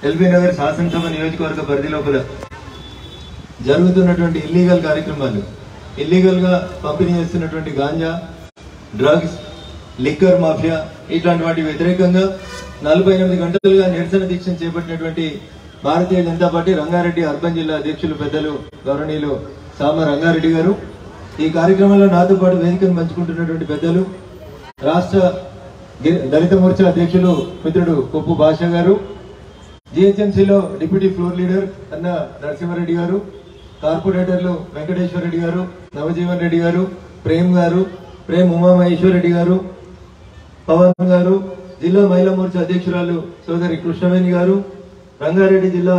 LB Nagar శాసనసభ నియోజకవర్గ పరిధి లోపల జరుగుతున్నటువంటి ఇల్లీగల్ కార్యక్రమాలు ఇల్లీగల్ గా పంపిణీ చేస్తున్నటువంటి గాంజా డ్రగ్స్ లిక్కర్ మాఫియా ఇట్లాంటి వాటి వ్యతిరేకంగా నలభై ఎనిమిది గంటలుగా నిరసన దీక్షను చేపట్టినటువంటి భారతీయ జనతా పార్టీ రంగారెడ్డి అర్బన్ జిల్లా అధ్యక్షులు పెద్దలు గౌరవనీయులు సామ రంగారెడ్డి గారు ఈ కార్యక్రమంలో నాతో పాటు వేదికను పంచుకుంటున్నటువంటి పెద్దలు రాష్ట్ర గి- దళిత మోర్చా అధ్యక్షులు మిత్రుడు కొప్పు భాష గారు జిహెచ్ఎంసీలో డిప్యూటీ ఫ్లోర్ లీడర్ అన్న నరసింహారెడ్డి గారు కార్పొరేటర్లు వెంకటేశ్వర రెడ్డి గారు నవజీవన్ రెడ్డి గారు ప్రేమ్ గారు ప్రేమ్ ఉమామహేశ్వర్ రెడ్డి గారు పవన్ గారు జిల్లా మహిళా మోర్చా అధ్యక్షురాలు సోదరి కృష్ణవేణి గారు రంగారెడ్డి జిల్లా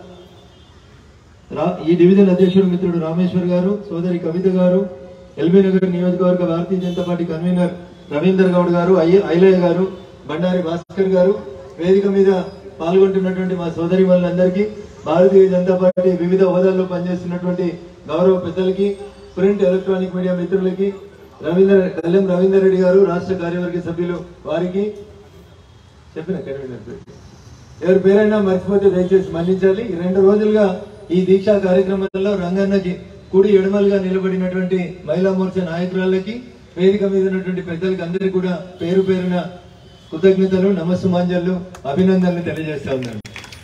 రా- ఈ డివిజన్ అధ్యక్షుడు మిత్రుడు రామేశ్వర్ గారు సోదరి కవిత గారు ఎల్బీ నగర్ నియోజకవర్గ భారతీయ జనతా పార్టీ కన్వీనర్ రవీందర్ గౌడ్ గారు ఐ- ఐలయ్య గారు బండారి భాస్కర్ గారు వేదిక మీద పాల్గొంటున్నటువంటి మా సోదరి వాళ్ళందరికీ భారతీయ జనతా పార్టీ వివిధ హోదాల్లో పనిచేస్తున్నటువంటి గౌరవ పెద్దలకి ప్రింట్ ఎలక్ట్రానిక్ మీడియా మిత్రులకి రవీందర్ కళ్యాణ్ రవీందర్ రెడ్డి గారు రాష్ట్ర కార్యవర్గ సభ్యులు వారికి చెప్పిన కన్వీనర్ పేరు. ఎవరి పేరైనా మర్చిపోతే దయచేసి మన్నించాలి ఈ రెండు రోజులుగా ఈ దీక్షా కార్యక్రమంలో రంగన్నకి కుడి ఎడమలుగా నిలబడినటువంటి మహిళా మోర్చా నాయకురాలకి వేదిక మీద ఉన్నటువంటి పెద్దలకి అందరికీ కూడా పేరు పేరున కృతజ్ఞతలు నమస్సుమాంజలు అభినందనలు తెలియజేస్తా ఉన్నాను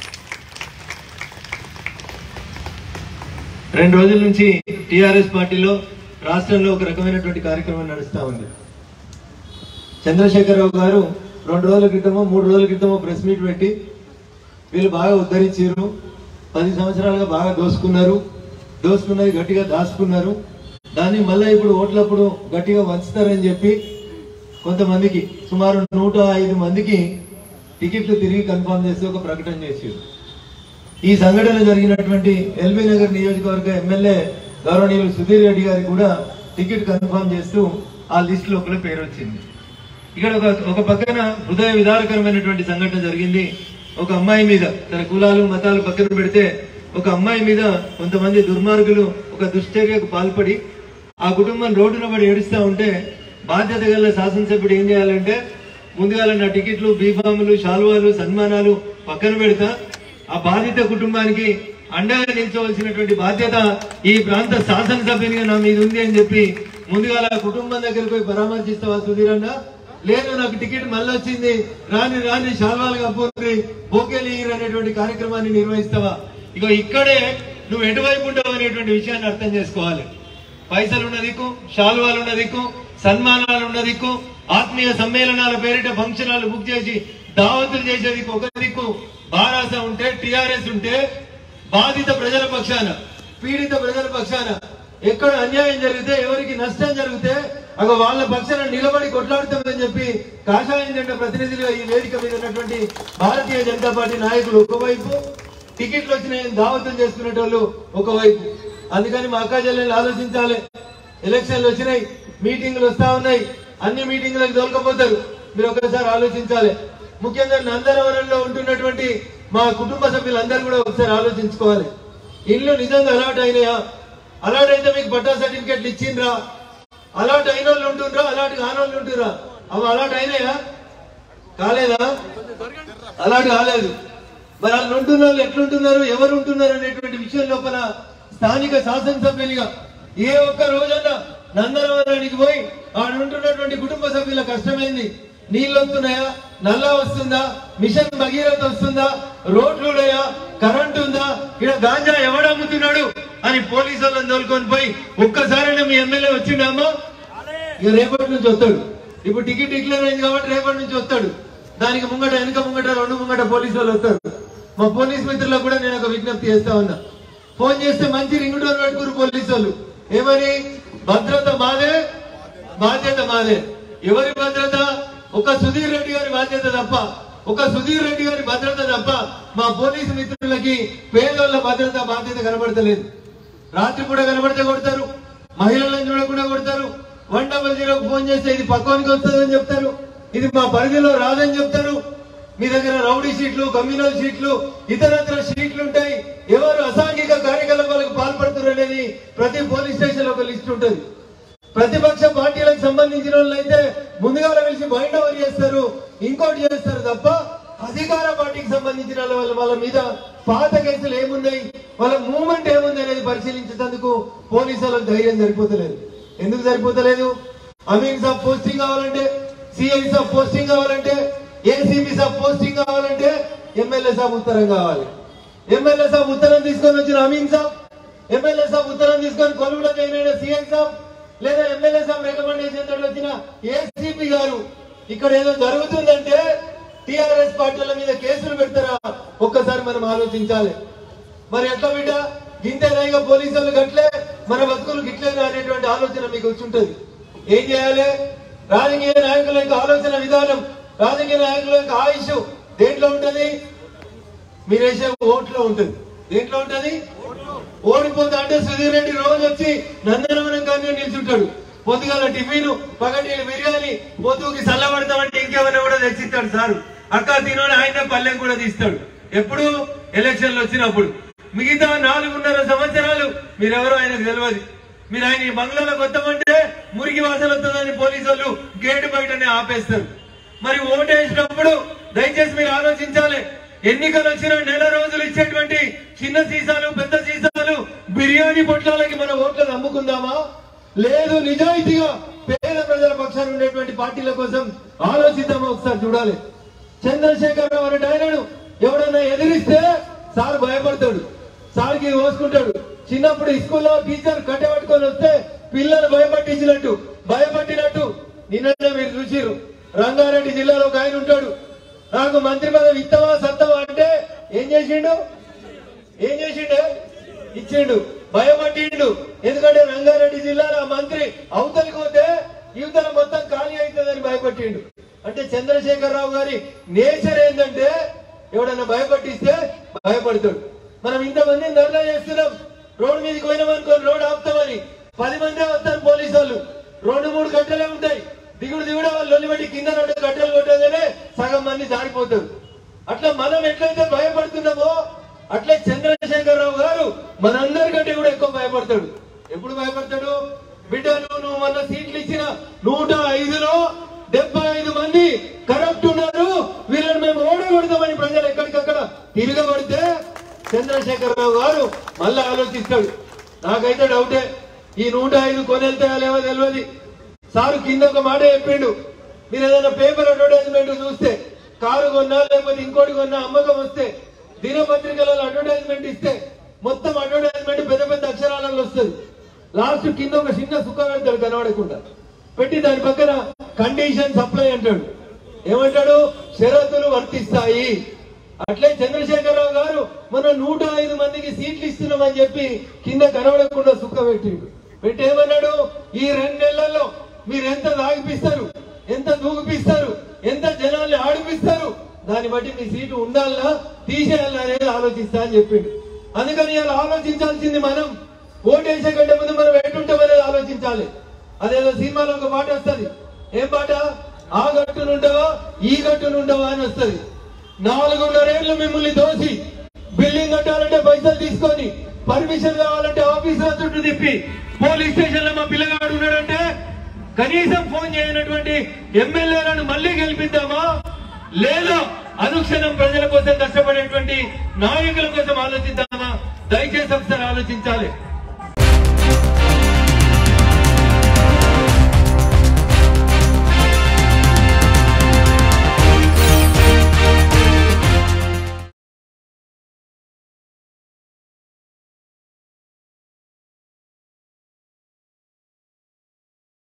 రెండు రోజుల నుంచి టిఆర్ఎస్ పార్టీలో రాష్ట్రంలో ఒక రకమైనటువంటి కార్యక్రమం నడుస్తా ఉంది చంద్రశేఖరరావు గారు రెండు రోజుల క్రితమో మూడు రోజుల క్రితమో ప్రెస్ మీట్ పెట్టి వీళ్ళు బాగా ఉద్ధరించారు పది సంవత్సరాలుగా బాగా దోసుకున్నారు దోసుకున్నది గట్టిగా దాచుకున్నారు దాన్ని మళ్ళీ ఇప్పుడు ఓట్లప్పుడు గట్టిగా వంచుతారని చెప్పి కొంతమందికి సుమారు నూట ఐదు మందికి టికెట్లు తిరిగి కన్ఫర్మ్ చేసి ఒక ప్రకటన చేశారు ఈ సంఘటన జరిగినటువంటి ఎల్బీ నగర్ నియోజకవర్గ ఎమ్మెల్యే గౌరవనీయులు సుధీర్ రెడ్డి గారికి కూడా టికెట్ కన్ఫర్మ్ చేస్తూ ఆ లిస్ట్ లోపల పేరు వచ్చింది ఇక్కడ ఒక ఒక పక్కన హృదయ విదారకరమైనటువంటి సంఘటన జరిగింది ఒక అమ్మాయి మీద తన కులాలు మతాలు పక్కన పెడితే ఒక అమ్మాయి మీద కొంతమంది దుర్మార్గులు ఒక దుశ్చర్యకు పాల్పడి ఆ కుటుంబం రోడ్డున పడి ఏడుస్తా ఉంటే బాధ్యత గల శాసనసభ్యుడు ఏం చేయాలంటే ముందుగా నా టికెట్లు బీఫాములు శాల్వాలు సన్మానాలు పక్కన పెడతా ఆ బాధిత కుటుంబానికి అండగా నిల్చోవలసినటువంటి బాధ్యత ఈ ప్రాంత శాసనసభ్యునిగా నా మీద ఉంది అని చెప్పి ముందుగా ఆ కుటుంబం దగ్గరికి పోయి పరామర్శిస్తావా సుధీరన్న లేదు నాకు టికెట్ మళ్ళీ వచ్చింది రాని రాని శాల్వాలు కప్పుర్రి బోకేలు ఇయ్యరు అనేటువంటి కార్యక్రమాన్ని నిర్వహిస్తావా ఇక ఇక్కడే నువ్వు ఎటువైపు ఉంటావు అనేటువంటి విషయాన్ని అర్థం చేసుకోవాలి పైసలు ఉన్న దిక్కు శాల్వాలు ఉన్న దిక్కు సన్మానాలు ఉన్న దిక్కు ఆత్మీయ సమ్మేళనాల పేరిట ఫంక్షనాలు బుక్ చేసి దావతులు చేసే దిక్కు ఒక దిక్కు బారాస ఉంటే టిఆర్ఎస్ ఉంటే బాధిత ప్రజల పక్షాన పీడిత ప్రజల పక్షాన ఎక్కడ అన్యాయం జరిగితే ఎవరికి నష్టం జరిగితే అగ వాళ్ళ పక్షాన నిలబడి కొట్లాడుతామని చెప్పి కాషాయం జెండా ప్రతినిధులుగా ఈ వేదిక మీద ఉన్నటువంటి భారతీయ జనతా పార్టీ నాయకులు ఒకవైపు టికెట్లు వచ్చినాయని దావతం చేసుకునేటోళ్ళు ఒకవైపు అందుకని మా అక్క చెల్లెలు ఆలోచించాలి ఎలక్షన్లు వచ్చినాయి మీటింగ్లు వస్తా ఉన్నాయి అన్ని మీటింగ్లకు దొరకపోతారు మీరు ఒకసారి ఆలోచించాలి ముఖ్యంగా నందనవరంలో ఉంటున్నటువంటి మా కుటుంబ సభ్యులందరూ కూడా ఒకసారి ఆలోచించుకోవాలి ఇల్లు నిజంగా అలాట్ అయినాయా అలాట్ అయితే మీకు పట్టా సర్టిఫికెట్లు ఇచ్చిండ్రా అలాట్ అయిన వాళ్ళు ఉంటుండ్రా అలాట్ కాని వాళ్ళు ఉంటురా అవి అలాట్ అయినాయా కాలేదా అలాంటి కాలేదు మరి వాళ్ళు ఉంటున్న వాళ్ళు ఎట్లుంటున్నారు ఎవరు ఉంటున్నారు అనేటువంటి విషయం లోపల స్థానిక శాసనసభ్యునిగా ఏ ఒక్క రోజన్నా నందనవరానికి పోయి ఆడ ఉంటున్నటువంటి కుటుంబ సభ్యుల కష్టమైంది నీళ్ళు వస్తున్నాయా నల్లా వస్తుందా మిషన్ భగీరథ వస్తుందా రోడ్లు ఉన్నాయా కరెంట్ ఉందా ఇక్కడ గాంజా ఎవడు అమ్ముతున్నాడు అని పోలీసు వాళ్ళని తోలుకొని పోయి ఒక్కసారైనా మీ ఎమ్మెల్యే వచ్చిండమ్మా ఇక రేపటి నుంచి వస్తాడు ఇప్పుడు టికెట్ డిక్లేర్ అయింది కాబట్టి రేపటి నుంచి వస్తాడు దానికి ముంగట వెనుక ముంగట రెండు ముంగట పోలీసు వాళ్ళు వస్తారు మా పోలీస్ మిత్రులకు కూడా నేను ఒక విజ్ఞప్తి చేస్తా ఉన్నా ఫోన్ చేస్తే మంచి రింగ్ టోన్ పెట్టుకురు పోలీసు వాళ్ళు ఏమని భద్రత మాదే బాధ్యత మాదే ఎవరి భద్రత ఒక సుధీర్ రెడ్డి గారి బాధ్యత తప్ప ఒక సుధీర్ రెడ్డి గారి భద్రత తప్ప మా పోలీసు మిత్రులకి పేదోళ్ళ భద్రత బాధ్యత కనబడతలేదు రాత్రి కూడా కనబడితే కొడతారు మహిళలను చూడకుండా కొడతారు వన్ డబల్ జీరోకి ఫోన్ చేస్తే ఇది పక్వానికి వస్తుందని చెప్తారు ఇది మా పరిధిలో రాదని చెప్తారు మీ దగ్గర రౌడీ షీట్లు కమ్యూనల్ షీట్లు ఇతరత్ర షీట్లు ఉంటాయి ఎవరు అసాంఘిక కార్యకలాపాలకు పాల్పడుతున్నారు అనేది ప్రతి పోలీస్ స్టేషన్ లో ఒక లిస్ట్ ఉంటుంది ప్రతిపక్ష పార్టీలకు సంబంధించిన వాళ్ళు అయితే ముందుగా పిలిచి బైండ్ ఓవర్ చేస్తారు ఇంకోటి చేస్తారు తప్ప ఆ అధికార పార్టీకి సంబంధించిన వాళ్ళ వాళ్ళ మీద పాత కేసులు ఏమున్నాయి వాళ్ళ మూమెంట్ ఏముంది అనేది పరిశీలించేందుకు పోలీసు వాళ్ళకి ధైర్యం సరిపోతలేదు ఎందుకు సరిపోతలేదు అమీన్ సాబ్ పోస్టింగ్ కావాలంటే సిఐ సాబ్ పోస్టింగ్ కావాలంటే ఏసీబీ సాబ్ పోస్టింగ్ కావాలంటే ఎమ్మెల్యే సాబ్ ఉత్తరం కావాలి ఎమ్మెల్యే సాబ్ ఉత్తరం తీసుకొని వచ్చిన అమీన్ సాబ్ ఎమ్మెల్యే సాబ్ ఉత్తరం తీసుకొని కొలువులో జాయిన్ అయిన సిఐ సాబ్ లేదా ఎమ్మెల్యే సాబ్ రికమెండేషన్ తోటి వచ్చిన ఏసీపీ గారు ఇక్కడ ఏదో జరుగుతుందంటే టిఆర్ఎస్ పార్టీల మీద కేసులు పెడతారా ఒక్కసారి మనం ఆలోచించాలి మరి ఎట్లా బిడ్డ గింతేనాయిగా పోలీసులు గట్లే మన బతుకులు గిట్లేనా అనేటువంటి ఆలోచన మీకు వచ్చి ఉంటది ఏం చేయాలి రాజకీయ నాయకుల యొక్క ఆలోచన విధానం రాజకీయ నాయకుల యొక్క ఆయుష్ దేంట్లో ఉంటది మీరు వేసే ఓట్లో ఉంటుంది దేంట్లో ఉంటది ఓడిపోతా అంటే సుధీర్ రెడ్డి రోజు వచ్చి నందనవనం కానీ నిల్చుంటాడు పొద్దుగాల టిఫిన్ పగటిలు బిర్యానీ పొద్దుకి చల్లబడతామంటే ఇంకేమైనా కూడా తెచ్చిస్తాడు సారు అక్క తినని ఆయన పల్లెం కూడా తీస్తాడు ఎప్పుడు ఎలక్షన్లు వచ్చినప్పుడు మిగతా నాలుగున్నర సంవత్సరాలు మీరెవరో ఆయనకు తెలియదు మీరు ఆయన ఈ బంగ్లాలో కొత్తమంటే మురికి వాసన వస్తుందని పోలీసు వాళ్ళు గేటు బయటనే ఆపేస్తారు మరి ఓటేసినప్పుడు దయచేసి మీరు ఆలోచించాలి ఎన్నికలు వచ్చిన నెల రోజులు ఇచ్చేటువంటి చిన్న సీసాలు పెద్ద సీసాలు బిర్యానీ పొట్లాలకి మన ఓట్లను అమ్ముకుందామా లేదు నిజాయితీగా పేద ప్రజల పక్షాన ఉండేటువంటి పార్టీల కోసం ఆలోచిద్దామా ఒకసారి చూడాలి చంద్రశేఖర్ రావు అనే ఆయనను ఎవడన్నా ఎదిరిస్తే సార్ భయపడతాడు సార్కి పోసుకుంటాడు చిన్నప్పుడు స్కూల్లో టీచర్ కట్టె పట్టుకొని వస్తే పిల్లలు భయపట్టించినట్టు భయపట్టినట్టు నిన్ననే మీరు చూసిరు రంగారెడ్డి జిల్లాలో ఒక ఆయన ఉంటాడు నాకు మంత్రి పదవి ఇస్తావా సత్తవా అంటే ఏం చేసిండు ఏం చేసిండు ఇచ్చిండు భయపట్టిండు ఎందుకంటే రంగారెడ్డి జిల్లాలో ఆ మంత్రి అవతలికి పోతే యువతల మొత్తం ఖాళీ అవుతుందని భయపట్టిండు అంటే చంద్రశేఖరరావు గారి నేచర్ ఏంటంటే ఎవడన్నా భయపట్టిస్తే భయపడతాడు మనం ఇంతమంది ధర్నా చేస్తున్నాం రోడ్డు మీదకి పోయినామనుకోని రోడ్ ఆపుతామని పది మందే వస్తారు పోలీసు వాళ్ళు రెండు మూడు గంటలే ఉంటాయి దిగుడు దిగుడు వాళ్ళు లొల్లిబట్టి కింద రెండు గంటలు కొట్టగానే సగం మంది జారిపోతారు అట్లా మనం ఎట్లయితే భయపడుతున్నామో అట్లే చంద్రశేఖరరావు గారు మనందరికంటే కూడా ఎక్కువ భయపడతాడు ఎప్పుడు భయపడతాడు బిడ్డ నువ్వు నువ్వు మొన్న సీట్లు ఇచ్చిన నూట ఐదులో డెబ్బై ఐదు మంది కరప్ట్ ఉన్నారు వీళ్ళని మేము ఓడగొడతామని ప్రజలు ఎక్కడికక్కడ తిరగబడితే చంద్రశేఖరరావు గారు మళ్ళీ ఆలోచిస్తాడు నాకైతే డౌటే ఈ నూట ఐదు కొనెళ్తాయా లేవో తెలియదు సారు కింద ఒక మాట చెప్పిండు మీరు ఏదైనా పేపర్ అడ్వర్టైజ్మెంట్ చూస్తే కారు కొన్నా లేకపోతే ఇంకోటి కొన్నా అమ్మకం వస్తే దినపత్రికలలో అడ్వర్టైజ్మెంట్ ఇస్తే మొత్తం అడ్వర్టైజ్మెంట్ పెద్ద పెద్ద అక్షరాలలో వస్తుంది లాస్ట్ కింద ఒక చిన్న సుఖ పెడతాడు కనబడకుండా పెట్టి దాని పక్కన కండిషన్ సప్లై అంటాడు ఏమంటాడు షరతులు వర్తిస్తాయి అట్లే చంద్రశేఖరరావు గారు మన నూట ఐదు మందికి సీట్లు ఇస్తున్నామని చెప్పి కింద కనబడకుండా సుఖ పెట్టిండు పెట్టి ఏమన్నాడు ఈ రెండు నెలల్లో మీరు ఎంత తాగిపిస్తారు ఎంత దూగిపిస్తారు ఎంత జనాల్ని ఆడిపిస్తారు దాన్ని బట్టి మీ సీటు ఉండాలనా తీసేయాలా అనేది ఆలోచిస్తా అని చెప్పిండు అందుకని ఇలా ఆలోచించాల్సింది మనం ఓటేసే కంటే ముందు మనం ఎటుంటామనేది ఆలోచించాలి అదేదో సినిమాలో ఒక పాట వస్తది ఏం పాట ఆ గట్టునుండవా ఈ గట్టునుండవా అని వస్తది నాలుగున్నరేళ్లు మిమ్మల్ని దోసి బిల్డింగ్ కట్టాలంటే పైసలు తీసుకొని పర్మిషన్ కావాలంటే ఆఫీసర్ చుట్టూ తిప్పి పోలీస్ స్టేషన్ లో మా పిల్లగాడు ఉన్నాడంటే కనీసం ఫోన్ చేయనటువంటి ఎమ్మెల్యేలను మళ్ళీ గెలిపిద్దామా లేదా అనుక్షణం ప్రజల కోసం కష్టపడేటువంటి నాయకుల కోసం ఆలోచిద్దామా దయచేసి ఒకసారి ఆలోచించాలి